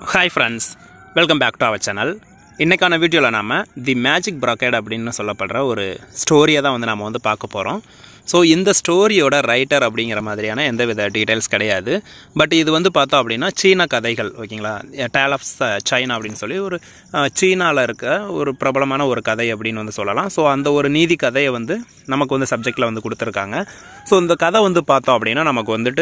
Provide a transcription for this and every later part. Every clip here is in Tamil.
hi friends welcome back to our channel இன்றைக்கான வீடியோவில் நாம் தி மேஜிக் ப்ராக்கெட் அப்படின்னு சொல்லப்படுற ஒரு ஸ்டோரியை தான் வந்து நாம் வந்து பார்க்க போகிறோம் ஸோ இந்த ஸ்டோரியோட ரைட்டர் அப்படிங்கிற மாதிரியான எந்தவித டீட்டெயில்ஸ் கிடையாது பட் இது வந்து பார்த்தோம் அப்படின்னா சீன கதைகள் ஓகேங்களா டேல் ஆஃப் சைனா அப்படின்னு சொல்லி ஒரு சீனாவில் இருக்க ஒரு பிரபலமான ஒரு கதை அப்படின்னு வந்து சொல்லலாம் ஸோ அந்த ஒரு நீதி கதையை வந்து நமக்கு வந்து சப்ஜெக்டில் வந்து கொடுத்துருக்காங்க ஸோ இந்த கதை வந்து பார்த்தோம் அப்படின்னா நமக்கு வந்துட்டு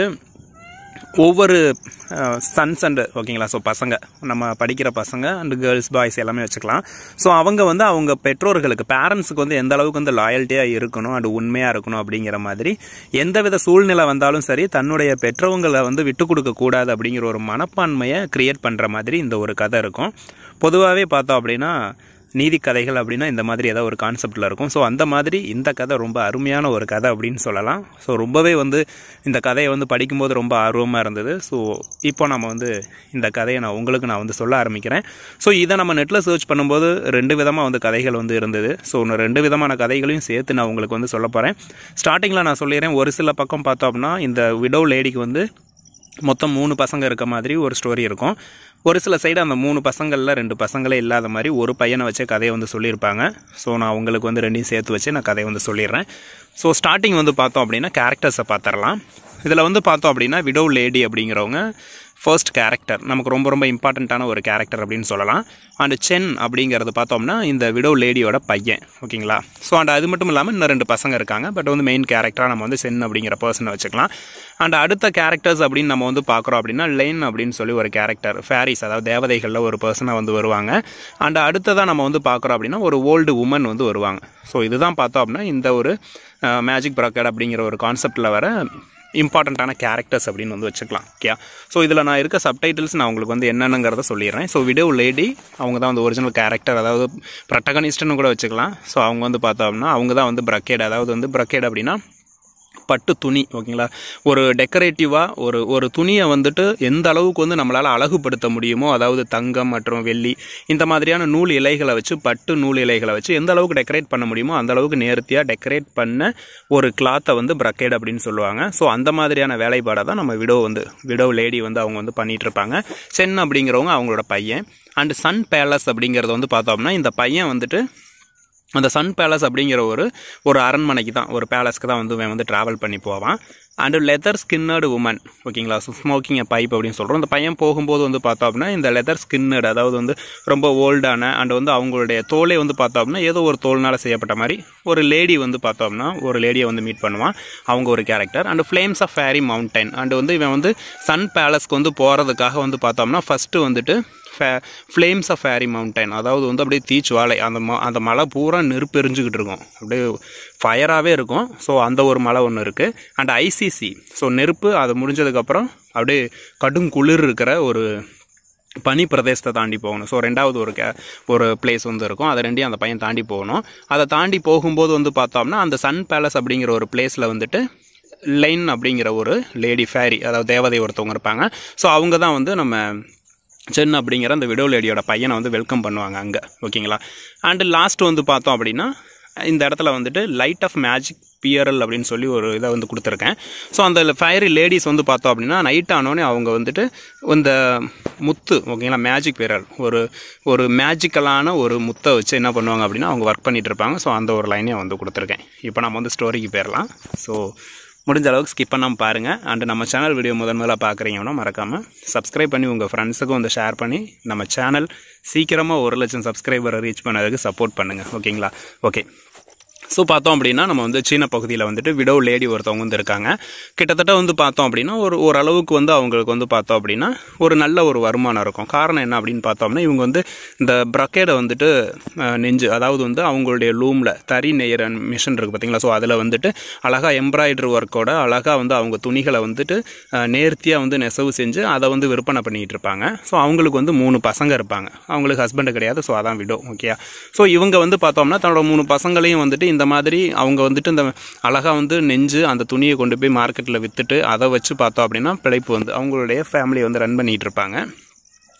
ஒவ்வொரு சன்ஸ் அண்டு ஓகேங்களா ஸோ பசங்க நம்ம படிக்கிற பசங்க அண்டு கேர்ள்ஸ் பாய்ஸ் எல்லாமே வச்சுக்கலாம் ஸோ அவங்க வந்து அவங்க பெற்றோர்களுக்கு பேரண்ட்ஸுக்கு வந்து எந்த அளவுக்கு வந்து லாயல்ட்டியாக இருக்கணும் அண்டு உண்மையாக இருக்கணும் அப்படிங்கிற மாதிரி எந்தவித சூழ்நிலை வந்தாலும் சரி தன்னுடைய பெற்றவங்களை வந்து விட்டு கொடுக்க கூடாது அப்படிங்கிற ஒரு மனப்பான்மையை கிரியேட் பண்ணுற மாதிரி இந்த ஒரு கதை இருக்கும் பொதுவாகவே பார்த்தோம் அப்படின்னா நீதி கதைகள் அப்படின்னா இந்த மாதிரி ஏதாவது ஒரு கான்செப்டில் இருக்கும் ஸோ அந்த மாதிரி இந்த கதை ரொம்ப அருமையான ஒரு கதை அப்படின்னு சொல்லலாம் ஸோ ரொம்பவே வந்து இந்த கதையை வந்து படிக்கும்போது ரொம்ப ஆர்வமாக இருந்தது ஸோ இப்போ நம்ம வந்து இந்த கதையை நான் உங்களுக்கு நான் வந்து சொல்ல ஆரம்பிக்கிறேன் ஸோ இதை நம்ம நெட்டில் சர்ச் பண்ணும்போது ரெண்டு விதமாக வந்து கதைகள் வந்து இருந்தது ஸோ இன்னும் ரெண்டு விதமான கதைகளையும் சேர்த்து நான் உங்களுக்கு வந்து சொல்ல போகிறேன் ஸ்டார்டிங்கில் நான் சொல்லிடுறேன் ஒரு சில பக்கம் பார்த்தோம் அப்படின்னா இந்த விடோ லேடிக்கு வந்து மொத்தம் மூணு பசங்க இருக்க மாதிரி ஒரு ஸ்டோரி இருக்கும் ஒரு சில சைடு அந்த மூணு பசங்களில் ரெண்டு பசங்களே இல்லாத மாதிரி ஒரு பையனை வச்சு கதையை வந்து சொல்லியிருப்பாங்க ஸோ நான் உங்களுக்கு வந்து ரெண்டையும் சேர்த்து வச்சு நான் கதையை வந்து சொல்லிடுறேன் ஸோ ஸ்டார்டிங் வந்து பார்த்தோம் அப்படின்னா கேரக்டர்ஸை பார்த்துடலாம் இதில் வந்து பார்த்தோம் அப்படின்னா விடோ லேடி அப்படிங்கிறவங்க ஃபர்ஸ்ட் கேரக்டர் நமக்கு ரொம்ப ரொம்ப இம்பார்ட்டண்ட்டான ஒரு கேரக்டர் அப்படின்னு சொல்லலாம் அண்ட் சென் அப்படிங்கிறது பார்த்தோம்னா இந்த விடோ லேடியோட பையன் ஓகேங்களா ஸோ அண்ட் அது மட்டும் இல்லாமல் இன்னும் ரெண்டு பசங்க இருக்காங்க பட் வந்து மெயின் கேரக்டராக நம்ம வந்து சென் அப்படிங்கிற பர்சனை வச்சுக்கலாம் அண்ட் அடுத்த கேரக்டர்ஸ் அப்படின்னு நம்ம வந்து பார்க்குறோம் அப்படின்னா லைன் அப்படின்னு சொல்லி ஒரு கேரக்டர் ஃபேரிஸ் அதாவது தேவதைகளில் ஒரு பர்சனாக வந்து வருவாங்க அண்ட் அடுத்ததாக நம்ம வந்து பார்க்குறோம் அப்படின்னா ஒரு ஓல்டு உமன் வந்து வருவாங்க ஸோ இதுதான் பார்த்தோம் அப்படின்னா இந்த ஒரு மேஜிக் ப்ராக்கெட் அப்படிங்கிற ஒரு கான்செப்டில் வர இம்பார்ட்டண்ட்டான கேரக்டர்ஸ் அப்படின்னு வந்து வச்சுக்கலாம் ஓகே ஸோ இதில் நான் இருக்க சப்டைட்டில்ஸ் நான் உங்களுக்கு வந்து என்னென்னங்கிறத சொல்லிடுறேன் ஸோ விடோ லேடி அவங்க தான் வந்து ஒரிஜினல் கேரக்டர் அதாவது ப்ரட்டகனிஸ்ட்னு கூட வச்சுக்கலாம் ஸோ அவங்க வந்து பார்த்தோம்னா அவங்க தான் வந்து ப்ரக்கேட் அதாவது வந்து ப்ரக்கேட் அப்படின்னா பட்டு துணி ஓகேங்களா ஒரு டெக்கரேட்டிவாக ஒரு ஒரு துணியை வந்துட்டு எந்த அளவுக்கு வந்து நம்மளால் அழகுபடுத்த முடியுமோ அதாவது தங்கம் மற்றும் வெள்ளி இந்த மாதிரியான நூல் இலைகளை வச்சு பட்டு நூல் இலைகளை வச்சு எந்த அளவுக்கு டெக்கரேட் பண்ண முடியுமோ அந்த அளவுக்கு நேர்த்தியாக டெக்கரேட் பண்ண ஒரு கிளாத்தை வந்து பிரக்கேட் அப்படின்னு சொல்லுவாங்க ஸோ அந்த மாதிரியான வேலைப்பாடை தான் நம்ம விடோ வந்து விடோ லேடி வந்து அவங்க வந்து பண்ணிகிட்டு இருப்பாங்க சென் அப்படிங்கிறவங்க அவங்களோட பையன் அண்டு சன் பேலஸ் அப்படிங்கிறது வந்து பார்த்தோம்னா இந்த பையன் வந்துட்டு அந்த சன் பேலஸ் அப்படிங்கிற ஒரு ஒரு அரண்மனைக்கு தான் ஒரு பேலஸ்க்கு தான் வந்து இவன் வந்து ட்ராவல் பண்ணி போவான் அண்டு லெதர் ஸ்கின்னர்டு உமன் ஓகேங்களா ஸோ ஸ்மோக்கிங் பைப் அப்படின்னு சொல்கிறோம் இந்த பையன் போகும்போது வந்து பார்த்தோம் அப்படின்னா இந்த லெதர் ஸ்கின்னர்டு அதாவது வந்து ரொம்ப ஓல்டான அண்ட் வந்து அவங்களுடைய தோலே வந்து பார்த்தோம் அப்படின்னா ஏதோ ஒரு தோல்னால் செய்யப்பட்ட மாதிரி ஒரு லேடி வந்து பார்த்தோம்னா ஒரு லேடியை வந்து மீட் பண்ணுவான் அவங்க ஒரு character and flames of fairy mountain and வந்து இவன் வந்து சன் பேலஸ்க்கு வந்து போகிறதுக்காக வந்து பார்த்தோம்னா ஃபஸ்ட்டு வந்துட்டு ஃபே ஃப்ளேம்ஸ் ஆஃப் ஃபேரி மவுண்டைன் அதாவது வந்து அப்படியே தீச்சுவாலை அந்த ம அந்த மலை பூரா நெருப்பு எரிஞ்சுக்கிட்டு இருக்கும் அப்படியே ஃபயராகவே இருக்கும் ஸோ அந்த ஒரு மலை ஒன்று இருக்குது அண்ட் ஐசிசி ஸோ நெருப்பு அது முடிஞ்சதுக்கப்புறம் அப்படியே கடும் குளிர் இருக்கிற ஒரு பனி பிரதேசத்தை தாண்டி போகணும் ஸோ ரெண்டாவது ஒரு கே ஒரு பிளேஸ் வந்து இருக்கும் அதை ரெண்டையும் அந்த பையன் தாண்டி போகணும் அதை தாண்டி போகும்போது வந்து பார்த்தோம்னா அந்த சன் பேலஸ் அப்படிங்கிற ஒரு பிளேஸில் வந்துட்டு லைன் அப்படிங்கிற ஒரு லேடி ஃபேரி அதாவது தேவதை ஒருத்தவங்க இருப்பாங்க ஸோ அவங்க தான் வந்து நம்ம சென் அப்படிங்கிற அந்த விடோ லேடியோட பையனை வந்து வெல்கம் பண்ணுவாங்க அங்கே ஓகேங்களா அண்டு லாஸ்ட் வந்து பார்த்தோம் அப்படின்னா இந்த இடத்துல வந்துட்டு லைட் ஆஃப் மேஜிக் பியரல் அப்படின்னு சொல்லி ஒரு இதை வந்து கொடுத்துருக்கேன் ஸோ அந்த ஃபயரி லேடிஸ் வந்து பார்த்தோம் அப்படின்னா நைட் ஆனோடனே அவங்க வந்துட்டு இந்த முத்து ஓகேங்களா மேஜிக் பியரல் ஒரு ஒரு மேஜிக்கலான ஒரு முத்தை வச்சு என்ன பண்ணுவாங்க அப்படின்னா அவங்க ஒர்க் பண்ணிட்டு இருப்பாங்க ஸோ அந்த ஒரு லைனையும் வந்து கொடுத்துருக்கேன் இப்போ நம்ம வந்து ஸ்டோரிக்கு போயிடலாம் ஸோ முடிஞ்ச அளவுக்கு ஸ்கிப் பண்ணாமல் பாருங்கள் அண்ட் நம்ம சேனல் வீடியோ முதன் முதலாக பார்க்குறீங்கன்னா மறக்காமல் சப்ஸ்கிரைப் பண்ணி உங்கள் ஃப்ரெண்ட்ஸுக்கும் வந்து ஷேர் பண்ணி நம்ம சேனல் சீக்கிரமாக ஒரு லட்சம் சப்ஸ்கிரைபரை ரீச் பண்ணதுக்கு சப்போர்ட் பண்ணுங்கள் ஓகேங்களா ஓகே ஸோ பார்த்தோம் அப்படின்னா நம்ம வந்து சீன பகுதியில் வந்துட்டு விடோ லேடி ஒருத்தவங்க வந்து இருக்காங்க கிட்டத்தட்ட வந்து பார்த்தோம் அப்படின்னா ஒரு ஓரளவுக்கு வந்து அவங்களுக்கு வந்து பார்த்தோம் அப்படின்னா ஒரு நல்ல ஒரு வருமானம் இருக்கும் காரணம் என்ன அப்படின்னு பார்த்தோம்னா இவங்க வந்து இந்த ப்ரக்கேடை வந்துட்டு நெஞ்சு அதாவது வந்து அவங்களுடைய லூமில் தறி நெய்யற மிஷின் இருக்குது பார்த்தீங்களா ஸோ அதில் வந்துட்டு அழகாக எம்ப்ராய்டரி ஒர்க்கோட அழகாக வந்து அவங்க துணிகளை வந்துட்டு நேர்த்தியாக வந்து நெசவு செஞ்சு அதை வந்து விற்பனை பண்ணிகிட்டு இருப்பாங்க ஸோ அவங்களுக்கு வந்து மூணு பசங்க இருப்பாங்க அவங்களுக்கு ஹஸ்பண்டு கிடையாது ஸோ அதான் விடோ ஓகே ஸோ இவங்க வந்து பார்த்தோம்னா தன்னோட மூணு பசங்களையும் வந்துட்டு இந்த மாதிரி அவங்க வந்துட்டு இந்த அழகாக வந்து நெஞ்சு அந்த துணியை கொண்டு போய் மார்க்கெட்டில் விற்றுட்டு அதை வச்சு பார்த்தோம் அப்படின்னா பிழைப்பு வந்து அவங்களுடைய ஃபேமிலியை வந்து ரன் பண்ணிகிட்டு இருப்பாங்க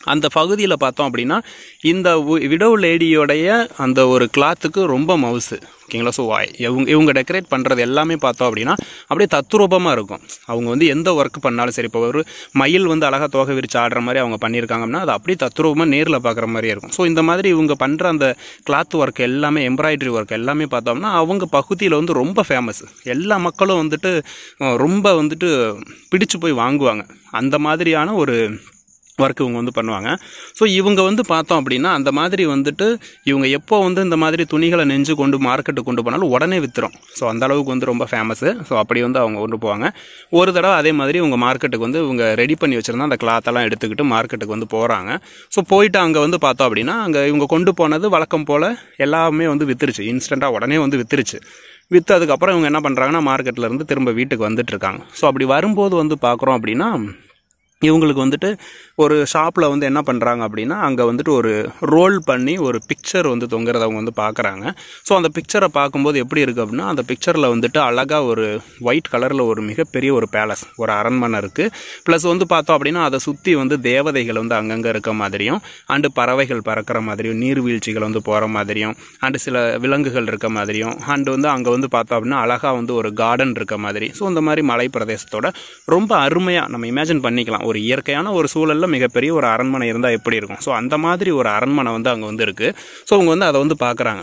அந்த பகுதியில் பார்த்தோம் அப்படின்னா இந்த விடோ லேடியோடைய அந்த ஒரு கிளாத்துக்கு ரொம்ப மவுசு ஓகேங்களா ஸோ இவங்க இவங்க டெக்கரேட் பண்ணுறது எல்லாமே பார்த்தோம் அப்படின்னா அப்படியே தத்துரூபமாக இருக்கும் அவங்க வந்து எந்த ஒர்க் பண்ணாலும் சரி இப்போ ஒரு மயில் வந்து அழகாக தோகை விரிச்சு ஆடுற மாதிரி அவங்க பண்ணியிருக்காங்கன்னா அது அப்படியே தத்துரூபமாக நேரில் பார்க்குற மாதிரியே இருக்கும் ஸோ இந்த மாதிரி இவங்க பண்ணுற அந்த கிளாத் ஒர்க் எல்லாமே எம்ப்ராய்டரி ஒர்க் எல்லாமே பார்த்தோம்னா அவங்க பகுதியில் வந்து ரொம்ப ஃபேமஸ் எல்லா மக்களும் வந்துட்டு அஹ், ரொம்ப வந்துட்டு பிடிச்சு போய் வாங்குவாங்க அந்த மாதிரியான ஒரு ஒர்க் இவங்க வந்து பண்ணுவாங்க ஸோ இவங்க வந்து பார்த்தோம் அப்படின்னா அந்த மாதிரி வந்துட்டு இவங்க எப்போ வந்து இந்த மாதிரி துணிகளை நெஞ்சு கொண்டு மார்க்கெட்டுக்கு கொண்டு போனாலும் உடனே வித்துரும் ஸோ அந்த அளவுக்கு வந்து ரொம்ப ஃபேமஸு ஸோ அப்படி வந்து அவங்க கொண்டு போவாங்க ஒரு தடவை அதே மாதிரி இவங்க மார்க்கெட்டுக்கு வந்து இவங்க ரெடி பண்ணி வச்சுருந்தா அந்த கிளாத்தெல்லாம் எடுத்துக்கிட்டு மார்க்கெட்டுக்கு வந்து போகிறாங்க ஸோ போயிட்டு அங்கே வந்து பார்த்தோம் அப்படின்னா அங்கே இவங்க கொண்டு போனது வழக்கம் போல் எல்லாமே வந்து வித்துருச்சு இன்ஸ்டண்ட்டாக உடனே வந்து வித்துருச்சு விற்று அதுக்கப்புறம் இவங்க என்ன பண்ணுறாங்கன்னா மார்க்கெட்டில் இருந்து திரும்ப வீட்டுக்கு வந்துட்டு இருக்காங்க ஸோ அப்படி வரும்போது வந்து பார்க்குறோம் அப்படின்னா இவங்களுக்கு வந்துட்டு ஒரு ஷாப்பில் வந்து என்ன பண்ணுறாங்க அப்படின்னா அங்கே வந்துட்டு ஒரு ரோல் பண்ணி ஒரு பிக்சர் வந்து தொங்குறத அவங்க வந்து பார்க்குறாங்க ஸோ அந்த பிக்சரை பார்க்கும்போது எப்படி இருக்குது அப்படின்னா அந்த பிக்சரில் வந்துட்டு அழகாக ஒரு ஒயிட் கலரில் ஒரு மிகப்பெரிய ஒரு பேலஸ் ஒரு அரண்மனை இருக்குது ப்ளஸ் வந்து பார்த்தோம் அப்படின்னா அதை சுற்றி வந்து தேவதைகள் வந்து அங்கங்கே இருக்க மாதிரியும் அண்டு பறவைகள் பறக்கிற மாதிரியும் நீர்வீழ்ச்சிகள் வந்து போகிற மாதிரியும் அண்டு சில விலங்குகள் இருக்க மாதிரியும் அண்டு வந்து அங்கே வந்து பார்த்தோம் அப்படின்னா அழகாக வந்து ஒரு கார்டன் இருக்க மாதிரி ஸோ இந்த மாதிரி மலை பிரதேசத்தோட ரொம்ப அருமையாக நம்ம இமேஜின் பண்ணிக்கலாம் ஒரு இயற்கையான ஒரு சூழலில் மிகப்பெரிய ஒரு அரண்மனை இருந்தால் எப்படி இருக்கும் ஸோ அந்த மாதிரி ஒரு அரண்மனை வந்து அங்கே வந்து இருக்குது ஸோ அவங்க வந்து அதை வந்து பார்க்குறாங்க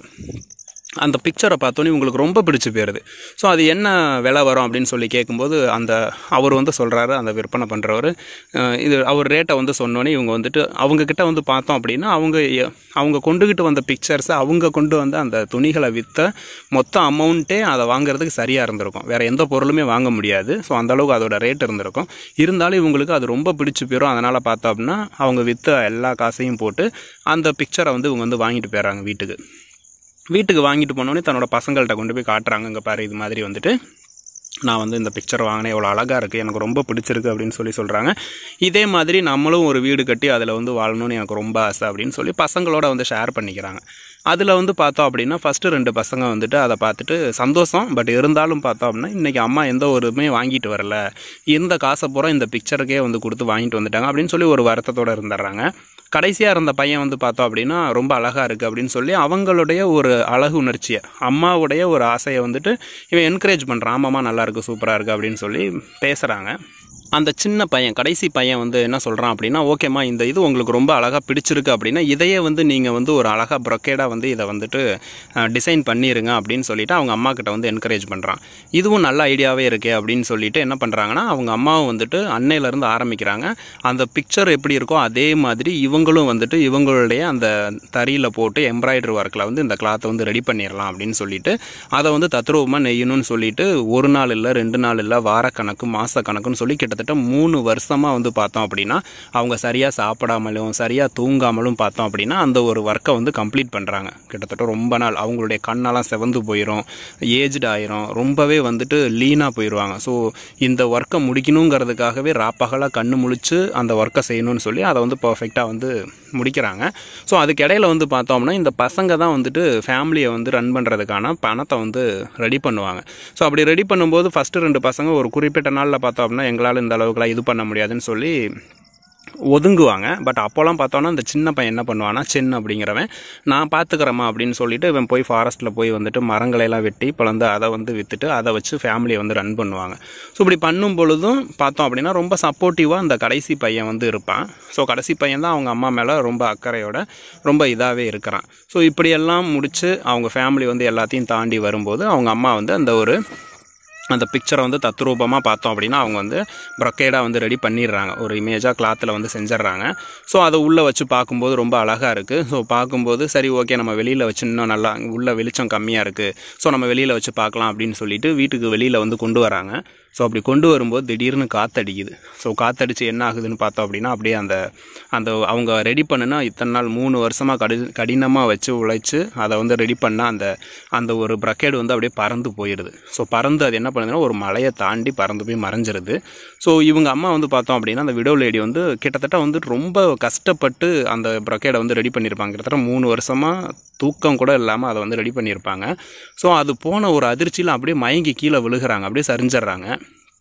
அந்த பிக்சரை பார்த்தோன்னே உங்களுக்கு ரொம்ப பிடிச்சி போயிருது ஸோ அது என்ன விலை வரும் அப்படின்னு சொல்லி கேட்கும்போது அந்த அவர் வந்து சொல்கிறாரு அந்த விற்பனை பண்ணுறவர் இது அவர் ரேட்டை வந்து சொன்னோன்னே இவங்க வந்துட்டு அவங்கக்கிட்ட வந்து பார்த்தோம் அப்படின்னா அவங்க எ- அவங்க கொண்டுகிட்டு வந்த பிக்சர்ஸை அவங்க கொண்டு வந்த அந்த துணிகளை விற்ற மொத்த அமௌண்ட்டே அதை வாங்குறதுக்கு சரியாக இருந்திருக்கும் வேறு எந்த பொருளுமே வாங்க முடியாது ஸோ அந்தளவுக்கு அதோட ரேட் இருந்திருக்கும் இருந்தாலும் இவங்களுக்கு அது ரொம்ப பிடிச்சி போயிடும் அதனால் பார்த்தோம் அப்படின்னா அவங்க விற்ற எல்லா காசையும் போட்டு அந்த பிக்சரை வந்து இவங்க வந்து வாங்கிட்டு போயிடுறாங்க வீட்டுக்கு வீட்டுக்கு வாங்கிட்டு போனோடனே தன்னோட பசங்கள்கிட்ட கொண்டு போய் காட்டுறாங்க இங்கே பாரு இது மாதிரி வந்துட்டு நான் வந்து இந்த பிக்சர் வாங்கினேன் எவ்வளோ அழகாக இருக்குது எனக்கு ரொம்ப பிடிச்சிருக்கு அப்படின்னு சொல்லி சொல்கிறாங்க இதே மாதிரி நம்மளும் ஒரு வீடு கட்டி அதில் வந்து வாழணும்னு எனக்கு ரொம்ப ஆசை அப்படின்னு சொல்லி பசங்களோட வந்து ஷேர் பண்ணிக்கிறாங்க அதில் வந்து பார்த்தோம் அப்படின்னா ஃபஸ்ட்டு ரெண்டு பசங்க வந்துட்டு அதை பார்த்துட்டு சந்தோஷம் பட் இருந்தாலும் பார்த்தோம் அப்படின்னா இன்றைக்கி அம்மா எந்த ஒருமே வாங்கிட்டு வரல இருந்த காசை பூரா இந்த பிக்சருக்கே வந்து கொடுத்து வாங்கிட்டு வந்துட்டாங்க அப்படின்னு சொல்லி ஒரு வருத்தத்தோடு இருந்துடுறாங்க கடைசியாக இருந்த பையன் வந்து பார்த்தோம் அப்படின்னா ரொம்ப அழகாக இருக்குது அப்படின்னு சொல்லி அவங்களுடைய ஒரு அழகு உணர்ச்சியை அம்மாவுடைய ஒரு ஆசையை வந்துட்டு இவன் என்கரேஜ் பண்ணுறான் ஆமாம்மா நல்லா இருக்கு சூப்பராக இருக்குது அப்படின்னு சொல்லி பேசுகிறாங்க அந்த சின்ன பையன் கடைசி பையன் வந்து என்ன சொல்கிறான் அப்படின்னா ஓகேம்மா இந்த இது உங்களுக்கு ரொம்ப அழகாக பிடிச்சிருக்கு அப்படின்னா இதையே வந்து நீங்கள் வந்து ஒரு அழகாக ப்ரொக்கேடாக வந்து இதை வந்துட்டு டிசைன் பண்ணிடுங்க அப்படின்னு சொல்லிட்டு அவங்க அம்மா கிட்ட வந்து என்கரேஜ் பண்ணுறான் இதுவும் நல்ல ஐடியாவே இருக்கே அப்படின்னு சொல்லிட்டு என்ன பண்ணுறாங்கன்னா அவங்க அம்மாவும் வந்துட்டு அன்னையிலேருந்து ஆரம்பிக்கிறாங்க அந்த பிக்சர் எப்படி இருக்கோ அதே மாதிரி இவங்களும் வந்துட்டு இவங்களுடைய அந்த தறியில் போட்டு எம்ப்ராய்டரி ஒர்க்கில் வந்து இந்த கிளாத்தை வந்து ரெடி பண்ணிடலாம் அப்படின்னு சொல்லிட்டு அதை வந்து தத்ரூபமாக நெய்யணும்னு சொல்லிட்டு ஒரு நாள் இல்லை ரெண்டு நாள் இல்லை வாரக்கணக்கு மாத கணக்குன்னு சொல்லி கிட்டத்தட்ட மூணு வருஷமாக வந்து பார்த்தோம் அப்படின்னா அவங்க சரியாக சாப்பிடாமலும் சரியாக தூங்காமலும் பார்த்தோம் அப்படின்னா அந்த ஒரு ஒர்க்கை வந்து கம்ப்ளீட் பண்ணுறாங்க கிட்டத்தட்ட ரொம்ப நாள் அவங்களுடைய கண்ணெல்லாம் செவந்து போயிடும் ஏஜ்டு ஆயிரும் ரொம்பவே வந்துட்டு லீனாக போயிடுவாங்க ஸோ இந்த ஒர்க்கை முடிக்கணுங்கிறதுக்காகவே ராப்பகலாக கண்ணு முழிச்சு அந்த ஒர்க்கை செய்யணும்னு சொல்லி அதை வந்து பர்ஃபெக்டாக வந்து முடிக்கிறாங்க ஸோ அதுக்கு இடையில வந்து பார்த்தோம்னா இந்த பசங்க தான் வந்துட்டு ஃபேமிலியை வந்து ரன் பண்ணுறதுக்கான பணத்தை வந்து ரெடி பண்ணுவாங்க ஸோ அப்படி ரெடி பண்ணும்போது ஃபஸ்ட்டு ரெண்டு பசங்க ஒரு குறிப்பிட்ட நாளில் பார்த்தோம் அப்படின்னா எங்களால் இந்த அளவுக்குலாம் இது பண்ண முடியாதுன்னு சொல்லி ஒதுங்குவாங்க பட் அப்போல்லாம் பார்த்தோன்னா இந்த சின்ன பையன் என்ன பண்ணுவான்னா சின்ன அப்படிங்கிறவன் நான் பார்த்துக்கிறேம்மா அப்படின்னு சொல்லிட்டு இவன் போய் ஃபாரஸ்ட்டில் போய் வந்துட்டு மரங்களை எல்லாம் வெட்டி பிளந்து அதை வந்து விற்றுட்டு அதை வச்சு ஃபேமிலியை வந்து ரன் பண்ணுவாங்க ஸோ இப்படி பண்ணும் பொழுதும் பார்த்தோம் அப்படின்னா ரொம்ப சப்போர்ட்டிவாக அந்த கடைசி பையன் வந்து இருப்பான் ஸோ கடைசி பையன் தான் அவங்க அம்மா மேலே ரொம்ப அக்கறையோட ரொம்ப இதாகவே இருக்கிறான் ஸோ இப்படியெல்லாம் முடித்து அவங்க ஃபேமிலி வந்து எல்லாத்தையும் தாண்டி வரும்போது அவங்க அம்மா வந்து அந்த ஒரு அந்த பிக்சரை வந்து தத்ரூபமாக பார்த்தோம் அப்படின்னா அவங்க வந்து ப்ரொக்கேடாக வந்து ரெடி பண்ணிடுறாங்க ஒரு இமேஜாக கிளாத்தில் வந்து செஞ்சிடுறாங்க ஸோ அதை உள்ளே வச்சு பார்க்கும்போது ரொம்ப அழகாக இருக்குது ஸோ பார்க்கும்போது சரி ஓகே நம்ம வெளியில் வச்சு இன்னும் நல்லா உள்ள வெளிச்சம் கம்மியாக இருக்குது ஸோ நம்ம வெளியில் வச்சு பார்க்கலாம் அப்படின்னு சொல்லிட்டு வீட்டுக்கு வெளியில் வந்து கொண்டு வராங்க ஸோ அப்படி கொண்டு வரும்போது திடீர்னு காத்தடிக்குது ஸோ காத்தடிச்சு என்ன ஆகுதுன்னு பார்த்தோம் அப்படின்னா அப்படியே அந்த அந்த அவங்க ரெடி பண்ணுனா இத்தனை நாள் மூணு வருஷமாக கடி கடினமாக வச்சு உழைச்சி அதை வந்து ரெடி பண்ண அந்த அந்த ஒரு ப்ரக்கேடு வந்து அப்படியே பறந்து போயிடுது ஸோ பறந்து அது என்ன பண்ணுதுன்னா ஒரு மலையை தாண்டி பறந்து போய் மறைஞ்சிருது ஸோ இவங்க அம்மா வந்து பார்த்தோம் அப்படின்னா அந்த விடோ லேடி வந்து கிட்டத்தட்ட வந்து ரொம்ப கஷ்டப்பட்டு அந்த ப்ரக்கேடை வந்து ரெடி பண்ணியிருப்பாங்க கிட்டத்தட்ட மூணு வருஷமாக தூக்கம் கூட இல்லாமல் அதை வந்து ரெடி பண்ணியிருப்பாங்க ஸோ அது போன ஒரு அதிர்ச்சியில் அப்படியே மயங்கி கீழே விழுகிறாங்க அப்படியே சரிஞ்சிடுறாங்க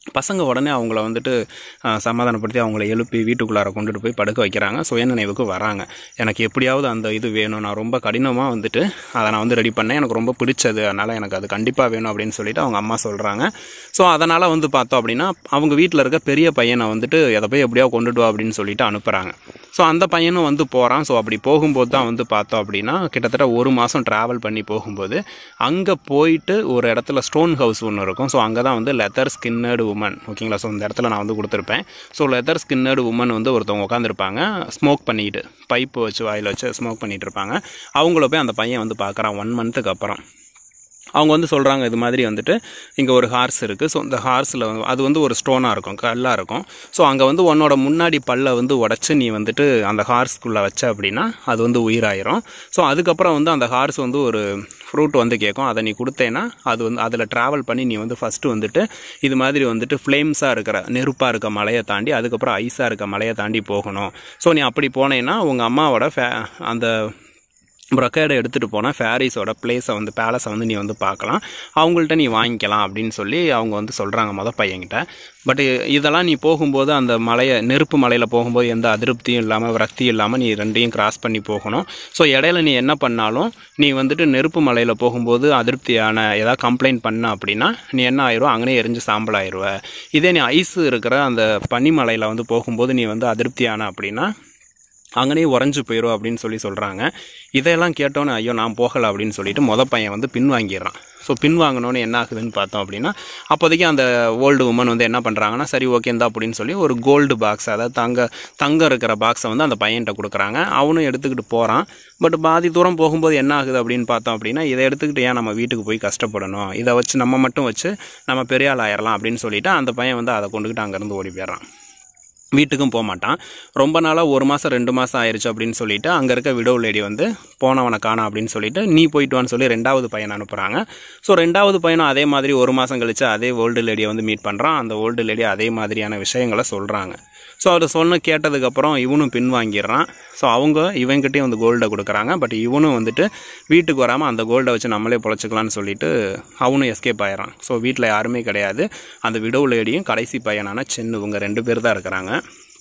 பசங்க உடனே அவங்கள வந்துட்டு ஆஹ், சமாதானப்படுத்தி அவங்கள எழுப்பி வீட்டுக்குள்ளார கொண்டுட்டு போய் படுக்க வைக்கிறாங்க சுயநினைவுக்கு வராங்க எனக்கு எப்படியாவது அந்த இது வேணும் நான் ரொம்ப கடினமாக வந்துட்டு அதை நான் வந்து ரெடி பண்ணேன் எனக்கு ரொம்ப பிடிச்சது அதனால் எனக்கு அது கண்டிப்பாக வேணும் அப்படின்னு சொல்லிட்டு அவங்க அம்மா சொல்கிறாங்க ஸோ அதனால் வந்து பார்த்தோம் அப்படின்னா அவங்க வீட்டில் இருக்க பெரிய பையனை வந்துட்டு எதை போய் எப்படியாவது கொண்டுட்டு வா அப்படின்னு சொல்லிட்டு அனுப்புகிறாங்க ஸோ அந்த பையனும் வந்து போகிறான் ஸோ அப்படி போகும்போது தான் வந்து பார்த்தோம் அப்படின்னா கிட்டத்தட்ட ஒரு மாதம் ட்ராவல் பண்ணி போகும்போது அங்கே போயிட்டு ஒரு இடத்துல ஸ்டோன் ஹவுஸ் ஒன்று இருக்கும் ஸோ அங்கே தான் வந்து லெதர் ஸ்கின்னர்டு உமன் ஓகேங்களா ஸோ இந்த இடத்துல நான் வந்து கொடுத்துருப்பேன் ஸோ லெதர் ஸ்கின்னர்டு உமன் வந்து ஒருத்தவங்க உட்காந்துருப்பாங்க ஸ்மோக் பண்ணிட்டு பைப்பு வச்சு வாயில் வச்சு ஸ்மோக் பண்ணிட்டு இருப்பாங்க அவங்கள போய் அந்த பையன் வந்து பார்க்குறான் ஒன் மந்த்துக்கு அப்புறம் அவங்க வந்து சொல்கிறாங்க இது மாதிரி வந்துட்டு இங்கே ஒரு ஹார்ஸ் இருக்குது ஸோ இந்த ஹார்ஸில் அது வந்து ஒரு ஸ்டோனாக இருக்கும் கல்லாக இருக்கும் ஸோ அங்கே வந்து உன்னோட முன்னாடி பல்லை வந்து உடச்சி நீ வந்துட்டு அந்த ஹார்ஸ்க்குள்ளே வச்ச அப்படின்னா அது வந்து உயிராயிரும் ஸோ அதுக்கப்புறம் வந்து அந்த ஹார்ஸ் வந்து ஒரு ஃப்ரூட் வந்து கேட்கும் அதை நீ கொடுத்தேன்னா அது வந்து அதில் ட்ராவல் பண்ணி நீ வந்து ஃபஸ்ட்டு வந்துட்டு இது மாதிரி வந்துட்டு ஃப்ளேம்ஸாக இருக்கிற நெருப்பாக இருக்க மலையை தாண்டி அதுக்கப்புறம் ஐஸாக இருக்க மலையை தாண்டி போகணும் ஸோ நீ அப்படி போனேன்னா உங்கள் அம்மாவோட ஃபே அந்த ப்ரொக்கேடை எடுத்துகிட்டு போனால் ஃபேரிஸோட பிளேஸை வந்து பேலஸை வந்து நீ வந்து பார்க்கலாம் அவங்கள்ட்ட நீ வாங்கிக்கலாம் அப்படின்னு சொல்லி அவங்க வந்து சொல்கிறாங்க மொதல் பையன்கிட்ட பட் இதெல்லாம் நீ போகும்போது அந்த மலையை நெருப்பு மலையில் போகும்போது எந்த அதிருப்தியும் இல்லாமல் விரக்தியும் இல்லாமல் நீ ரெண்டையும் கிராஸ் பண்ணி போகணும் ஸோ இடையில நீ என்ன பண்ணாலும் நீ வந்துட்டு நெருப்பு மலையில் போகும்போது அதிருப்தியான ஏதாவது கம்ப்ளைண்ட் பண்ண அப்படின்னா நீ என்ன ஆயிரும் அங்கனே எரிஞ்சு சாம்பல் ஆயிடுவ இதே நீ ஐஸ் இருக்கிற அந்த பனிமலையில் வந்து போகும்போது நீ வந்து அதிருப்தியான அப்படின்னா அங்கனே உறைஞ்சு போயிடும் அப்படின்னு சொல்லி சொல்கிறாங்க இதையெல்லாம் கேட்டோன்னே ஐயோ நான் போகலை அப்படின்னு சொல்லிட்டு மொத பையன் வந்து பின் வாங்கிடுறான் ஸோ பின் வாங்கினோன்னு என்ன ஆகுதுன்னு பார்த்தோம் அப்படின்னா அப்போதைக்கு அந்த ஓல்டு உமன் வந்து என்ன பண்ணுறாங்கன்னா சரி ஓகே இந்தா அப்படின்னு சொல்லி ஒரு கோல்டு பாக்ஸ் அதாவது தங்க தங்கம் இருக்கிற பாக்ஸை வந்து அந்த பையன்கிட்ட கொடுக்குறாங்க அவனும் எடுத்துக்கிட்டு போகிறான் பட் பாதி தூரம் போகும்போது என்ன ஆகுது அப்படின்னு பார்த்தோம் அப்படின்னா இதை எடுத்துக்கிட்டு ஏன் நம்ம வீட்டுக்கு போய் கஷ்டப்படணும் இதை வச்சு நம்ம மட்டும் வச்சு நம்ம பெரிய ஆள் ஆயிடலாம் அப்படின்னு சொல்லிட்டு அந்த பையன் வந்து அதை கொண்டுக்கிட்டு அங்கேருந்து ஓடி போயிடுறான் வீட்டுக்கும் போக மாட்டான் ரொம்ப நாளாக ஒரு மாதம் ரெண்டு மாதம் ஆயிடுச்சு அப்படின்னு சொல்லிட்டு அங்கே இருக்க விடோ லேடி வந்து போனவனை காணோம் அப்படின்னு சொல்லிட்டு நீ போயிட்டு வான்னு சொல்லி ரெண்டாவது பையனை அனுப்புகிறாங்க ஸோ ரெண்டாவது பையனும் அதே மாதிரி ஒரு மாதம் கழிச்சு அதே ஓல்டு லேடியை வந்து மீட் பண்ணுறான் அந்த ஓல்டு லேடி அதே மாதிரியான விஷயங்களை சொல்கிறாங்க ஸோ அவர் சொன்ன கேட்டதுக்கப்புறம் இவனும் பின் வாங்கிடுறான் ஸோ அவங்க இவங்கிட்டையும் வந்து கோல்டை கொடுக்குறாங்க பட் இவனும் வந்துட்டு வீட்டுக்கு வராமல் அந்த கோல்டை வச்சு நம்மளே பொழைச்சிக்கலாம்னு சொல்லிட்டு அவனும் எஸ்கேப் ஆயிடுறான் ஸோ வீட்டில் யாருமே கிடையாது அந்த விடோ லேடியும் கடைசி பையனான சென்னு இவங்க ரெண்டு பேர் தான் இருக்கிறாங்க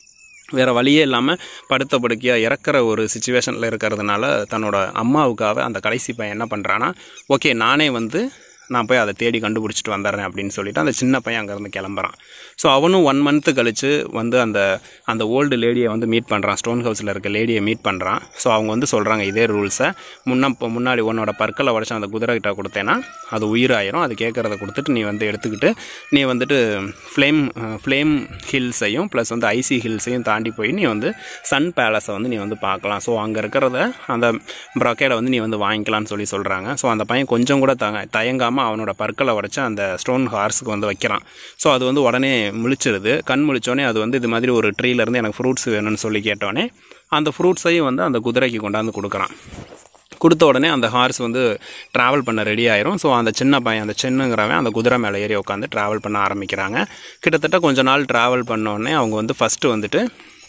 வேறு வழியே இல்லாமல் படுத்த படுக்கையாக இறக்குற ஒரு சுச்சுவேஷனில் இருக்கிறதுனால தன்னோட அம்மாவுக்காக அந்த கடைசி பையன் என்ன பண்ணுறான்னா ஓகே நானே வந்து நான் போய் அதை தேடி கண்டுபிடிச்சிட்டு வந்துடுறேன் அப்படின்னு சொல்லிட்டு அந்த சின்ன பையன் அங்கேருந்து கிளம்புறான் ஸோ அவனும் ஒன் மந்த்து கழித்து வந்து அந்த அந்த ஓல்டு லேடியை வந்து மீட் பண்ணுறான் ஸ்டோன் ஹவுஸில் இருக்க லேடியை மீட் பண்ணுறான் ஸோ அவங்க வந்து சொல்கிறாங்க இதே ரூல்ஸை முன்ன இப்போ முன்னாடி உன்னோட பற்களை உடச்சி அந்த குதிரை கிட்ட கொடுத்தேன்னா அது உயிராயிரும் அது கேட்குறத கொடுத்துட்டு நீ வந்து எடுத்துக்கிட்டு நீ வந்துட்டு ஃப்ளேம் ஃப்ளேம் ஹில்ஸையும் ப்ளஸ் வந்து ஐசி ஹில்ஸையும் தாண்டி போய் நீ வந்து சன் பேலஸை வந்து நீ வந்து பார்க்கலாம் ஸோ அங்கே இருக்கிறத அந்த ப்ரொக்கேடை வந்து நீ வந்து வாங்கிக்கலாம்னு சொல்லி சொல்கிறாங்க ஸோ அந்த பையன் கொஞ்சம் கூட தங்க தயங்காமல் அவனோட பற்களை உடச்சி அந்த ஸ்டோன் ஹார்ஸுக்கு வந்து வைக்கிறான் ஸோ அது வந்து உடனே முழிச்சிருது கண் முழிச்சோடனே அது வந்து இது மாதிரி ஒரு ட்ரீலேருந்து எனக்கு ஃப்ரூட்ஸ் வேணும்னு சொல்லி கேட்டோடனே அந்த ஃப்ரூட்ஸையும் வந்து அந்த குதிரைக்கு கொண்டாந்து கொடுக்குறான் கொடுத்த உடனே அந்த ஹார்ஸ் வந்து ட்ராவல் பண்ண ரெடி ஆயிரும் ஸோ அந்த சின்ன பையன் அந்த சின்னங்கிறவன் அந்த குதிரை மேலே ஏறி உட்காந்து ட்ராவல் பண்ண ஆரம்பிக்கிறாங்க கிட்டத்தட்ட கொஞ்ச நாள் ட்ராவல் பண்ண உடனே அவங்க வந்து ஃபஸ்ட்டு வந்துட்டு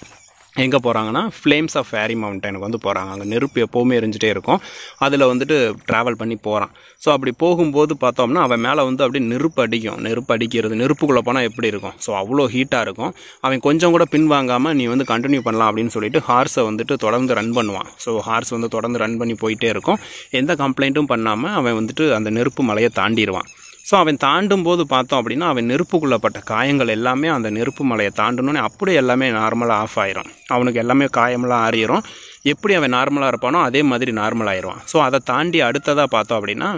எங்கே போகிறாங்கன்னா ஃப்ளேம்ஸ் ஆஃப் ஃபேரி மவுண்டனுக்கு வந்து போகிறாங்க அங்கே நெருப்பு எப்போவுமே எரிஞ்சிட்டே இருக்கும் அதில் வந்துட்டு ட்ராவல் பண்ணி போகிறான் ஸோ அப்படி போகும்போது பார்த்தோம்னா அவன் மேலே வந்து அப்படியே நெருப்பு அடிக்கும் நெருப்பு அடிக்கிறது நெருப்புக்குள்ளே போனால் எப்படி இருக்கும் ஸோ அவ்வளோ ஹீட்டாக இருக்கும் அவன் கொஞ்சம் கூட பின்வாங்காமல் நீ வந்து கண்டினியூ பண்ணலாம் அப்படின்னு சொல்லிட்டு ஹார்ஸை வந்துட்டு தொடர்ந்து ரன் பண்ணுவான் ஸோ ஹார்ஸ் வந்து தொடர்ந்து ரன் பண்ணி போயிட்டே இருக்கும் எந்த கம்ப்ளைண்ட்டும் பண்ணாமல் அவன் வந்துட்டு அந்த நெருப்பு மலையை தாண்டிடுவான் ஸோ அவன் தாண்டும் போது பார்த்தோம் அப்படின்னா அவன் நெருப்புக்குள்ளப்பட்ட காயங்கள் எல்லாமே அந்த நெருப்பு மலையை தாண்டணுன்னே அப்படியே எல்லாமே நார்மலாக ஆஃப் ஆயிரும் அவனுக்கு எல்லாமே காயமெல்லாம் ஆறிடும் எப்படி அவன் நார்மலாக இருப்பானோ அதே மாதிரி நார்மல் ஆயிடுவான் ஸோ அதை தாண்டி அடுத்ததாக பார்த்தோம் அப்படின்னா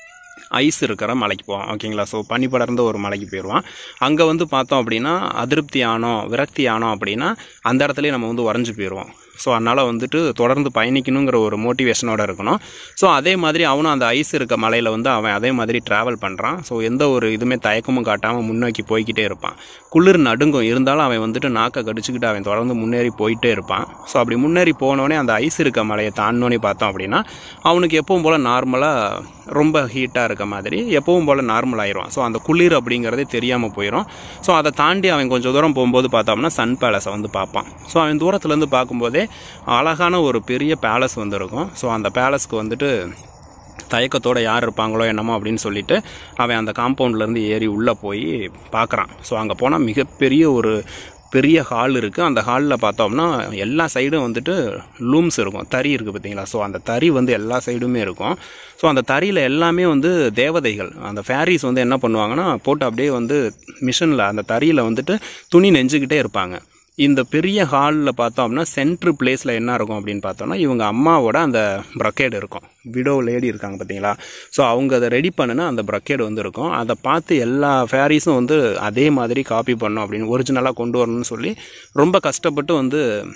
ஐஸ் இருக்கிற மலைக்கு போவான் ஓகேங்களா ஸோ பனி படர்ந்த ஒரு மலைக்கு போயிடுவான் அங்கே வந்து பார்த்தோம் அப்படின்னா அதிருப்தி ஆனோம் விரக்தி ஆனோம் அப்படின்னா அந்த இடத்துலயே நம்ம வந்து உறைஞ்சு போயிடுவோம் ஸோ அதனால் வந்துட்டு தொடர்ந்து பயணிக்கணுங்கிற ஒரு மோட்டிவேஷனோட இருக்கணும் ஸோ அதே மாதிரி அவனும் அந்த ஐஸ் இருக்க மலையில் வந்து அவன் அதே மாதிரி ட்ராவல் பண்ணுறான் ஸோ எந்த ஒரு இதுவுமே தயக்கமும் காட்டாமல் முன்னோக்கி போய்கிட்டே இருப்பான் குளிர் நடுங்கும் இருந்தாலும் அவன் வந்துட்டு நாக்கை கடிச்சிக்கிட்டு அவன் தொடர்ந்து முன்னேறி போயிட்டே இருப்பான் ஸோ அப்படி முன்னேறி போனோடனே அந்த ஐஸ் இருக்க மலையை தாண்டினோடனே பார்த்தோம் அப்படின்னா அவனுக்கு எப்பவும் போல் நார்மலாக ரொம்ப ஹீட்டாக இருக்க மாதிரி எப்பவும் போல் நார்மல் ஆயிடுவான் ஸோ அந்த குளிர் அப்படிங்கிறதே தெரியாமல் போயிடும் ஸோ அதை தாண்டி அவன் கொஞ்சம் தூரம் போகும்போது பார்த்தோம்னா சன் பேலஸை வந்து பார்ப்பான் ஸோ அவன் தூரத்துலேருந்து பார்க்கும்போதே அழகான ஒரு பெரிய பேலஸ் வந்து இருக்கும் ஸோ அந்த பேலஸ்க்கு வந்துட்டு தயக்கத்தோட யார் இருப்பாங்களோ என்னமோ அப்படின்னு சொல்லிட்டு அவன் அந்த காம்பவுண்ட்லேருந்து ஏறி உள்ளே போய் பார்க்குறான் ஸோ அங்கே போனால் மிகப்பெரிய ஒரு பெரிய ஹால் இருக்குது அந்த ஹாலில் பார்த்தோம்னா எல்லா சைடும் வந்துட்டு லூம்ஸ் இருக்கும் தறி இருக்குது பார்த்தீங்களா ஸோ அந்த தறி வந்து எல்லா சைடுமே இருக்கும் ஸோ அந்த தறியில் எல்லாமே வந்து தேவதைகள் அந்த ஃபேரிஸ் வந்து என்ன பண்ணுவாங்கன்னா போட்டு அப்படியே வந்து மிஷினில் அந்த தறியில் வந்துட்டு துணி நெஞ்சுக்கிட்டே இருப்பாங்க இந்த பெரிய ஹாலில் பார்த்தோம்னா சென்ட்ரு பிளேஸில் என்ன இருக்கும் அப்படின்னு பார்த்தோம்னா இவங்க அம்மாவோட அந்த ப்ரக்கேடு இருக்கும் விடோ லேடி இருக்காங்க பார்த்தீங்களா ஸோ அவங்க அதை ரெடி பண்ணுனா அந்த ப்ரக்கேடு வந்து இருக்கும் அதை பார்த்து எல்லா ஃபேரிஸும் வந்து அதே மாதிரி காப்பி பண்ணணும் அப்படின்னு ஒரிஜினலாக கொண்டு வரணும்னு சொல்லி ரொம்ப கஷ்டப்பட்டு வந்து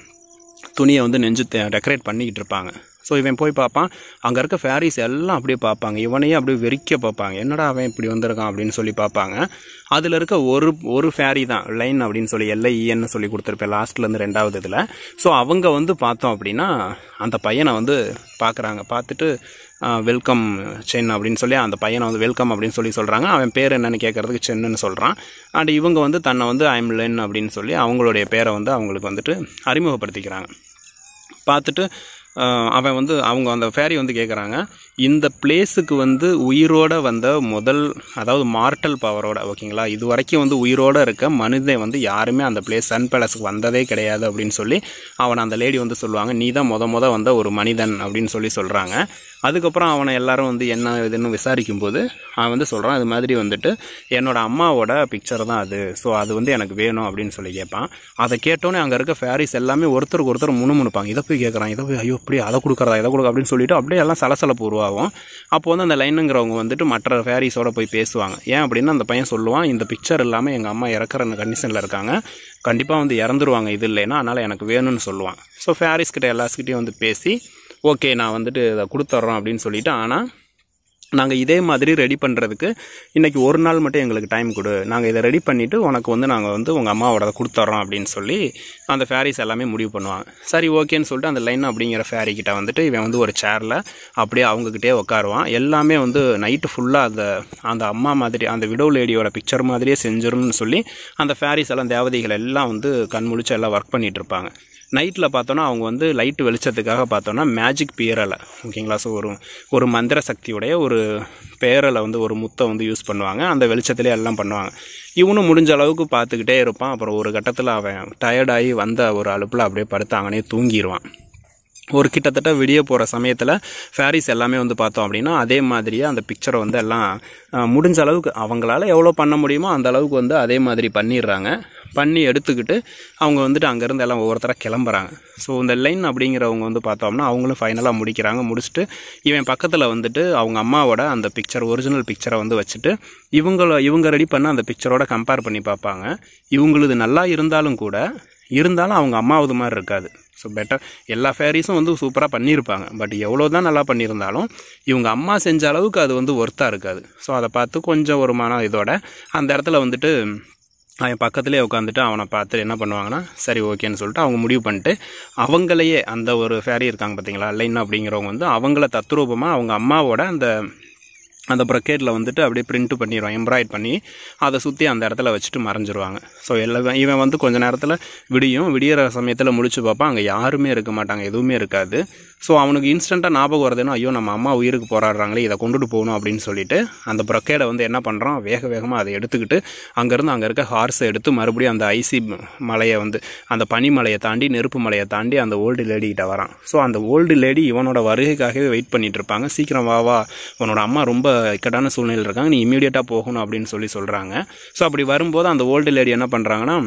துணியை வந்து நெஞ்சு டெக்கரேட் பண்ணிக்கிட்டு இருப்பாங்க ஸோ இவன் போய் பார்ப்பான் அங்கே இருக்க ஃபேரிஸ் எல்லாம் அப்படியே பார்ப்பாங்க இவனையே அப்படியே வெறிக்க பார்ப்பாங்க என்னடா அவன் இப்படி வந்திருக்கான் அப்படின்னு சொல்லி பார்ப்பாங்க அதில் இருக்க ஒரு ஒரு ஃபேரி தான் லைன் அப்படின்னு சொல்லி எல்ஐஇன்னு சொல்லி கொடுத்துருப்பேன் லாஸ்ட்லேருந்து ரெண்டாவது இதில் ஸோ அவங்க வந்து பார்த்தோம் அப்படின்னா அந்த பையனை வந்து பார்க்குறாங்க பார்த்துட்டு வெல்கம் சென் அப்படின்னு சொல்லி அந்த பையனை வந்து வெல்கம் அப்படின்னு சொல்லி சொல்கிறாங்க அவன் பேர் என்னன்னு கேட்குறதுக்கு சென்னுன்னு சொல்கிறான் அண்ட் இவங்க வந்து தன்னை வந்து ஐம் லென் அப்படின்னு சொல்லி அவங்களுடைய பேரை வந்து அவங்களுக்கு வந்துட்டு அறிமுகப்படுத்திக்கிறாங்க பார்த்துட்டு ஆஹ், அவன் வந்து அவங்க அந்த ஃபேரி வந்து கேட்குறாங்க இந்த பிளேஸுக்கு வந்து உயிரோட வந்த முதல் அதாவது மார்ட்டல் பவரோட ஓகேங்களா இது வரைக்கும் வந்து உயிரோட இருக்க மனிதன் வந்து யாருமே அந்த பிளேஸ் சன் பேலஸுக்கு வந்ததே கிடையாது அப்படின்னு சொல்லி அவனை அந்த லேடி வந்து சொல்லுவாங்க நீ தான் முத முத வந்த ஒரு மனிதன் அப்படின்னு சொல்லி சொல்கிறாங்க அதுக்கப்புறம் அவனை எல்லாரும் வந்து என்ன இதுன்னு விசாரிக்கும் போது அவன் வந்து சொல்கிறான் இது மாதிரி வந்துட்டு என்னோட அம்மாவோட பிக்சர் தான் அது ஸோ அது வந்து எனக்கு வேணும் அப்படின்னு சொல்லி கேட்பான் அதை கேட்டோன்னே அங்கே இருக்க ஃபேரிஸ் எல்லாமே ஒருத்தருக்கு ஒருத்தர் முணுமுணுப்பாங்க இதை போய் கேட்குறான் இதை போய் ஐயோ இப்படி அதை கொடுக்குறதா இதை கொடுக்க அப்படின்னு சொல்லிட்டு அப்படியே எல்லாம் சலசலப்பு உருவாகும் அப்போ வந்து அந்த லைனுங்கிறவங்க வந்துட்டு மற்ற ஃபேரிஸோட போய் பேசுவாங்க ஏன் அப்படின்னா அந்த பையன் சொல்லுவான் இந்த பிக்சர் இல்லாமல் எங்கள் அம்மா இறக்குற கண்டிஷனில் இருக்காங்க கண்டிப்பாக வந்து இறந்துருவாங்க இது இல்லைன்னா அதனால் எனக்கு வேணும்னு சொல்லுவான் ஸோ ஃபேரிஸ் கிட்ட எல்லாஸ்கிட்டையும் வந்து பேசி ஓகே நான் வந்துட்டு இதை கொடுத்துட்றோம் அப்படின்னு சொல்லிட்டு ஆனால் நாங்கள் இதே மாதிரி ரெடி பண்ணுறதுக்கு இன்றைக்கி ஒரு நாள் மட்டும் எங்களுக்கு டைம் கொடு நாங்கள் இதை ரெடி பண்ணிவிட்டு உனக்கு வந்து நாங்கள் வந்து உங்கள் அம்மாவோட கொடுத்துட்றோம் அப்படின்னு சொல்லி அந்த ஃபேரிஸ் எல்லாமே முடிவு பண்ணுவாங்க சரி ஓகேன்னு சொல்லிட்டு அந்த லைன் அப்படிங்கிற ஃபேரி கிட்ட வந்துட்டு இவன் வந்து ஒரு சேரில் அப்படியே அவங்கக்கிட்டே உட்காருவான் எல்லாமே வந்து நைட்டு ஃபுல்லாக அந்த அந்த அம்மா மாதிரி அந்த விடோ லேடியோட பிக்சர் மாதிரியே செஞ்சிரும்னு சொல்லி அந்த ஃபேரிஸ் எல்லாம் தேவதைகள் எல்லாம் வந்து கண் முழிச்சு எல்லாம் ஒர்க் பண்ணிட்டு இருப்பாங்க நைட்டில் பார்த்தோன்னா அவங்க வந்து லைட் வெளிச்சத்துக்காக பார்த்தோன்னா மேஜிக் பேரலை ஓகேங்களா ஸோ ஒரு ஒரு மந்திர சக்தியுடைய ஒரு பேரலை வந்து ஒரு முத்தை வந்து யூஸ் பண்ணுவாங்க அந்த வெளிச்சத்திலே எல்லாம் பண்ணுவாங்க இவனும் முடிஞ்ச அளவுக்கு பார்த்துக்கிட்டே இருப்பான் அப்புறம் ஒரு கட்டத்தில் அவன் டயர்டாகி வந்த ஒரு அலுப்பில் அப்படியே படுத்தாங்கன்னே தூங்கிடுவான் ஒரு கிட்டத்தட்ட விடிய போகிற சமயத்தில் ஃபேரிஸ் எல்லாமே வந்து பார்த்தோம் அப்படின்னா அதே மாதிரியே அந்த பிக்சரை வந்து எல்லாம் அஹ், முடிஞ்ச அளவுக்கு அவங்களால எவ்வளோ பண்ண முடியுமோ அந்த அளவுக்கு வந்து அதே மாதிரி பண்ணிடுறாங்க பண்ணி எடுத்துக்கிட்டு அவங்க வந்துட்டு அங்கேருந்து எல்லாம் ஒவ்வொருத்தராக கிளம்புறாங்க ஸோ இந்த லைன் அப்படிங்கிறவங்க வந்து பார்த்தோம்னா அவங்களும் ஃபைனலாக முடிக்கிறாங்க முடிச்சுட்டு இவன் பக்கத்தில் வந்துட்டு அவங்க அம்மாவோட அந்த பிக்சர் ஒரிஜினல் பிக்சரை வந்து வச்சுட்டு இவங்கள இவங்க ரெடி பண்ண அந்த பிக்சரோட கம்பேர் பண்ணி பார்ப்பாங்க இவங்களுது நல்லா இருந்தாலும் கூட இருந்தாலும் அவங்க அம்மாவது மாதிரி இருக்காது ஸோ பெட்டர் எல்லா ஃபேரிஸும் வந்து சூப்பராக பண்ணியிருப்பாங்க பட் எவ்வளோ தான் நல்லா பண்ணியிருந்தாலும் இவங்க அம்மா செஞ்ச அளவுக்கு அது வந்து ஒர்த்தாக இருக்காது ஸோ அதை பார்த்து கொஞ்சம் ஒரு மன இதோட அந்த இடத்துல வந்துட்டு அவன் பக்கத்துலேயே உட்காந்துட்டு அவனை பார்த்து என்ன பண்ணுவாங்கன்னா சரி ஓகேன்னு சொல்லிட்டு அவங்க முடிவு பண்ணிட்டு அவங்களையே அந்த ஒரு ஃபேரி இருக்காங்க பார்த்தீங்களா லைன் அப்படிங்கிறவங்க வந்து அவங்கள தத்ரூபமாக அவங்க அம்மாவோட அந்த அந்த ப்ரக்கெட்டில் வந்துட்டு அப்படியே பிரிண்ட் பண்ணிடுவான் எம்ப்ராய்ட் பண்ணி அதை சுற்றி அந்த இடத்துல வச்சுட்டு மறைஞ்சிருவாங்க ஸோ எல்லாம் இவன் வந்து கொஞ்ச நேரத்தில் விடியும் விடியிற சமயத்தில் முடிச்சு பார்ப்பான் அங்கே யாருமே இருக்க மாட்டாங்க எதுவுமே இருக்காது ஸோ அவனுக்கு இன்ஸ்டண்ட்டாக ஞாபகம் வருதுன்னா ஐயோ நம்ம அம்மா உயிருக்கு போராடுறாங்களே இதை கொண்டுட்டு போகணும் அப்படின்னு சொல்லிட்டு அந்த ப்ரக்கேடை வந்து என்ன பண்ணுறான் வேக வேகமாக அதை எடுத்துக்கிட்டு அங்கேருந்து அங்கே இருக்க ஹார்ஸை எடுத்து மறுபடியும் அந்த ஐசி மலையை வந்து அந்த பனிமலையை தாண்டி நெருப்பு மலையை தாண்டி அந்த ஓல்டு லேடி கிட்ட வரான் ஸோ அந்த ஓல்டு லேடி இவனோட வருகைக்காகவே வெயிட் பண்ணிட்டு இருப்பாங்க சீக்கிரம் வா வா உன்னோட அம்மா ரொம்ப இக்கட்டான சூழ்நிலையில் இருக்காங்க நீ இமீடியட்டாக போகணும் அப்படின்னு சொல்லி சொல்கிறாங்க ஸோ அப்படி வரும்போது அந்த ஓல்டு லேடி என்ன பண்ணுறாங்கன்னா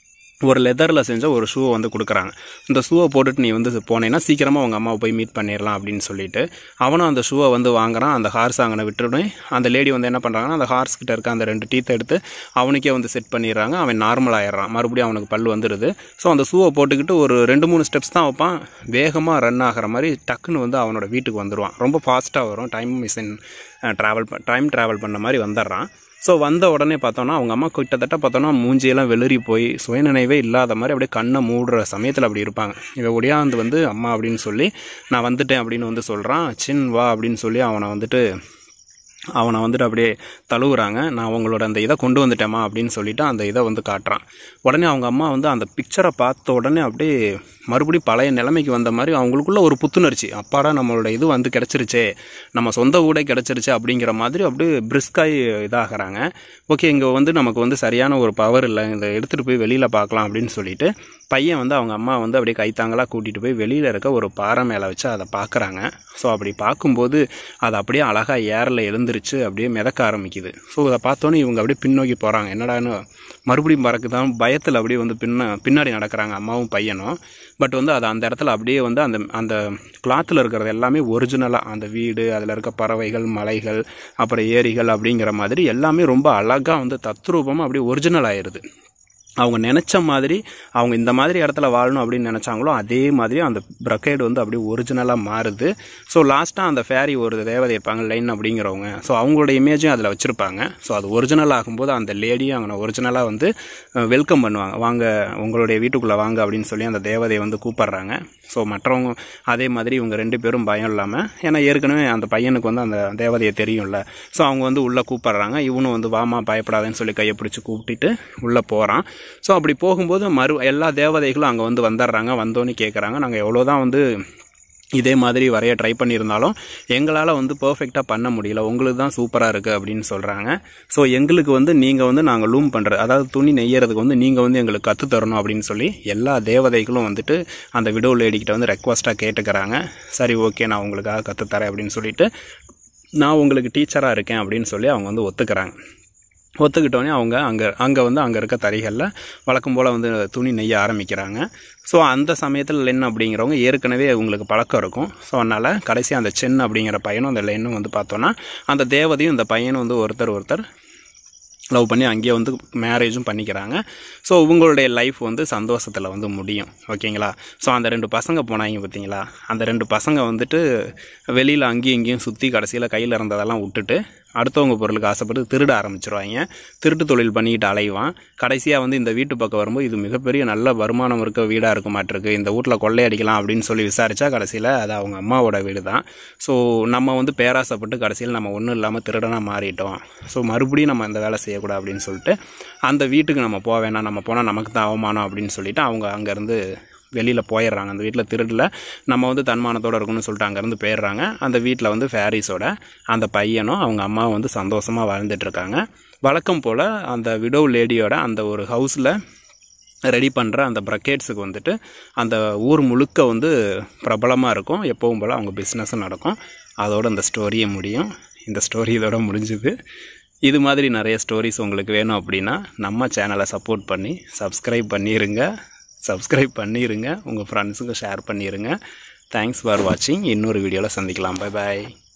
ஒரு லெதரில் செஞ்ச ஒரு ஷூவை வந்து கொடுக்குறாங்க இந்த ஷூவை போட்டுட்டு நீ வந்து போனேன்னா சீக்கிரமாக உங்கள் அம்மாவை போய் மீட் பண்ணிடலாம் அப்படின்னு சொல்லிட்டு அவனும் அந்த ஷூவை வந்து வாங்குறான் அந்த ஹார்ஸ் அங்கே விட்டுடும் அந்த லேடி வந்து என்ன பண்ணுறாங்கன்னா அந்த ஹார்ஸ் கிட்ட இருக்க அந்த ரெண்டு டீத்தை எடுத்து அவனுக்கே வந்து செட் பண்ணிடுறாங்க அவன் நார்மல் ஆயிடுறான் மறுபடியும் அவனுக்கு பல் வந்துடுது ஸோ அந்த ஷூவை போட்டுக்கிட்டு ஒரு ரெண்டு மூணு ஸ்டெப்ஸ் தான் வைப்பான் வேகமாக ரன் ஆகிற மாதிரி டக்குன்னு வந்து அவனோட வீட்டுக்கு வந்துடுவான் ரொம்ப ஃபாஸ்ட்டாக வரும் time machine travel time travel பண்ண மாதிரி வந்துடுறான் ஸோ வந்த உடனே பார்த்தோன்னா அவங்க அம்மா கிட்டத்தட்ட பார்த்தோன்னா மூஞ்சியெல்லாம் வெளிரி போய் சுயநினைவே இல்லாத மாதிரி அப்படியே கண்ணை மூடுற சமயத்தில் அப்படி இருப்பாங்க இவன் ஒடியாந்து வந்து அம்மா அப்படின்னு சொல்லி நான் வந்துட்டேன் அப்படின்னு வந்து சொல்கிறான் சின் வா அப்படின்னு சொல்லி அவனை வந்துட்டு அவனை வந்துட்டு அப்படியே தழுவுறாங்க நான் உங்களோட அந்த இதை கொண்டு வந்துட்டேம்மா அப்படின்னு சொல்லிட்டு அந்த இதை வந்து காட்டுறான் உடனே அவங்க அம்மா வந்து அந்த பிக்சரை பார்த்த உடனே அப்படியே மறுபடியும் பழைய நிலைமைக்கு வந்த மாதிரி அவங்களுக்குள்ள ஒரு புத்துணர்ச்சி அப்பாடா நம்மளோட இது வந்து கிடச்சிருச்சே நம்ம சொந்த ஊடே கிடச்சிருச்சு அப்படிங்கிற மாதிரி அப்படியே பிரிஸ்காய் இதாகிறாங்க ஓகே இங்கே வந்து நமக்கு வந்து சரியான ஒரு பவர் இல்லை இதை எடுத்துகிட்டு போய் வெளியில் பார்க்கலாம் அப்படின்னு சொல்லிட்டு பையன் வந்து அவங்க அம்மா வந்து அப்படியே கைத்தாங்களாக கூட்டிகிட்டு போய் வெளியில் இருக்க ஒரு பாறை மேலே வச்சு அதை பார்க்குறாங்க ஸோ அப்படி பார்க்கும்போது அது அப்படியே அழகாக ஏரில் எழுந்திருச்சு அப்படியே மிதக்க ஆரம்பிக்குது ஸோ அதை பார்த்தோன்னே இவங்க அப்படியே பின்னோக்கி போகிறாங்க என்னடான்னு மறுபடியும் பறக்குதான் பயத்தில் அப்படியே வந்து பின்ன பின்னாடி நடக்கிறாங்க அம்மாவும் பையனும் பட் வந்து அது அந்த இடத்துல அப்படியே வந்து அந்த அந்த கிளாத்தில் இருக்கிறது எல்லாமே ஒரிஜினலாக அந்த வீடு அதில் இருக்க பறவைகள் மலைகள் அப்புறம் ஏரிகள் அப்படிங்கிற மாதிரி எல்லாமே ரொம்ப அழகாக வந்து தத்ரூபமாக அப்படியே ஒரிஜினல் ஆயிடுது அவங்க நினச்ச மாதிரி அவங்க இந்த மாதிரி இடத்துல வாழணும் அப்படின்னு நினச்சாங்களோ அதே மாதிரி அந்த ப்ரொக்கைடு வந்து அப்படியே ஒரிஜினலாக மாறுது ஸோ லாஸ்ட்டாக அந்த ஃபேரி ஒரு தேவதை இருப்பாங்க லைன் அப்படிங்கிறவங்க ஸோ அவங்களோட இமேஜும் அதில் வச்சுருப்பாங்க ஸோ அது ஒரிஜினல் ஆகும்போது அந்த லேடியும் அவங்க ஒரிஜினலாக வந்து வெல்கம் பண்ணுவாங்க வாங்க உங்களுடைய வீட்டுக்குள்ளே வாங்க அப்படின்னு சொல்லி அந்த தேவதையை வந்து கூப்பிட்றாங்க ஸோ மற்றவங்க அதே மாதிரி இவங்க ரெண்டு பேரும் பயம் இல்லாமல் ஏன்னா ஏற்கனவே அந்த பையனுக்கு வந்து அந்த தேவதையை தெரியும்ல ஸோ அவங்க வந்து உள்ளே கூப்பிட்றாங்க இவனும் வந்து வாமா பயப்படாதேன்னு சொல்லி கையை பிடிச்சி கூப்பிட்டுட்டு உள்ளே போகிறான் ஸோ அப்படி போகும்போது மறு எல்லா தேவதைகளும் அங்கே வந்து வந்துடுறாங்க வந்தோன்னு கேட்குறாங்க நாங்கள் எவ்வளோ தான் வந்து இதே மாதிரி வரைய ட்ரை பண்ணியிருந்தாலும் எங்களால் வந்து பர்ஃபெக்டாக பண்ண முடியல உங்களுக்கு தான் சூப்பராக இருக்குது அப்படின்னு சொல்கிறாங்க ஸோ எங்களுக்கு வந்து நீங்கள் வந்து நாங்கள் லூம் பண்ணுறது அதாவது துணி நெய்யறதுக்கு வந்து நீங்கள் வந்து எங்களுக்கு கற்று தரணும் அப்படின்னு சொல்லி எல்லா தேவதைகளும் வந்துட்டு அந்த விடோ லேடிக்கிட்ட வந்து ரெக்வஸ்ட்டாக கேட்டுக்கிறாங்க சரி ஓகே நான் உங்களுக்காக கற்றுத்தரேன் அப்படின்னு சொல்லிட்டு நான் உங்களுக்கு டீச்சராக இருக்கேன் அப்படின்னு சொல்லி அவங்க வந்து ஒத்துக்கிறாங்க ஒத்துக்கிட்டோன்னே அவங்க அங்கே அங்கே வந்து அங்கே இருக்க தறிகளில் வழக்கம் போல் வந்து துணி நெய்ய ஆரம்பிக்கிறாங்க ஸோ அந்த சமயத்தில் லென் அப்படிங்கிறவங்க ஏற்கனவே உங்களுக்கு பழக்கம் இருக்கும் ஸோ அதனால் கடைசி அந்த சென் அப்படிங்கிற பையனும் அந்த லென்னும் வந்து பார்த்தோன்னா அந்த தேவதையும் இந்த பையனும் வந்து ஒருத்தர் ஒருத்தர் லவ் பண்ணி அங்கேயே வந்து மேரேஜும் பண்ணிக்கிறாங்க ஸோ இவங்களுடைய லைஃப் வந்து சந்தோஷத்தில் வந்து முடியும் ஓகேங்களா ஸோ அந்த ரெண்டு பசங்க போனாங்க பார்த்தீங்களா அந்த ரெண்டு பசங்க வந்துட்டு வெளியில் அங்கேயும் இங்கேயும் சுற்றி கடைசியில் கையில் இருந்ததெல்லாம் விட்டுட்டு அடுத்தவங்க பொருளுக்கு ஆசைப்பட்டு திருட ஆரம்பிச்சிருவாங்க திருட்டு தொழில் பண்ணிக்கிட்டு அலைவான் கடைசியாக வந்து இந்த வீட்டு பக்கம் வரும்போது இது மிகப்பெரிய நல்ல வருமானம் இருக்க வீடாக இருக்க மாட்டிருக்கு இந்த வீட்டில் கொள்ளையடிக்கலாம் அப்படின்னு சொல்லி விசாரித்தா கடைசியில் அது அவங்க அம்மாவோட வீடு தான் ஸோ நம்ம வந்து பேராசைப்பட்டு கடைசியில் நம்ம ஒன்றும் இல்லாமல் திருடனாக மாறிட்டோம் ஸோ மறுபடியும் நம்ம இந்த வேலை செய்யக்கூடாது அப்படின்னு சொல்லிட்டு அந்த வீட்டுக்கு நம்ம போக வேணாம் நம்ம போனால் நமக்கு தான் அவமானம் அப்படின்னு சொல்லிட்டு அவங்க அங்கேருந்து வெளியில் போயிடுறாங்க அந்த வீட்டில் திருடல நம்ம வந்து தன்மானத்தோடு இருக்கணும்னு சொல்லிட்டு அங்கேருந்து போயிடுறாங்க அந்த வீட்டில் வந்து ஃபேரிஸோட அந்த பையனும் அவங்க அம்மாவும் வந்து சந்தோஷமாக வாழ்ந்துட்டுருக்காங்க வழக்கம் போல் அந்த விடோ லேடியோட அந்த ஒரு ஹவுஸில் ரெடி பண்ணுற அந்த ப்ரக்கெட்ஸுக்கு வந்துட்டு அந்த ஊர் முழுக்க வந்து பிரபலமாக இருக்கும் எப்பவும் போல் அவங்க பிஸ்னஸும் நடக்கும் அதோட அந்த ஸ்டோரியே முடியும் இந்த ஸ்டோரி இதோட முடிஞ்சுது இது மாதிரி நிறைய ஸ்டோரிஸ் உங்களுக்கு வேணும் அப்படின்னா நம்ம சேனலை சப்போர்ட் பண்ணி சப்ஸ்கிரைப் பண்ணிடுங்க சப்ஸ்கிரைப் பண்ணிடுங்க உங்கள் ஃப்ரெண்ட்ஸுக்கு ஷேர் பண்ணிடுங்க தேங்க்ஸ் ஃபார் வாட்சிங் இன்னொரு வீடியோவில் சந்திக்கலாம் பை பாய்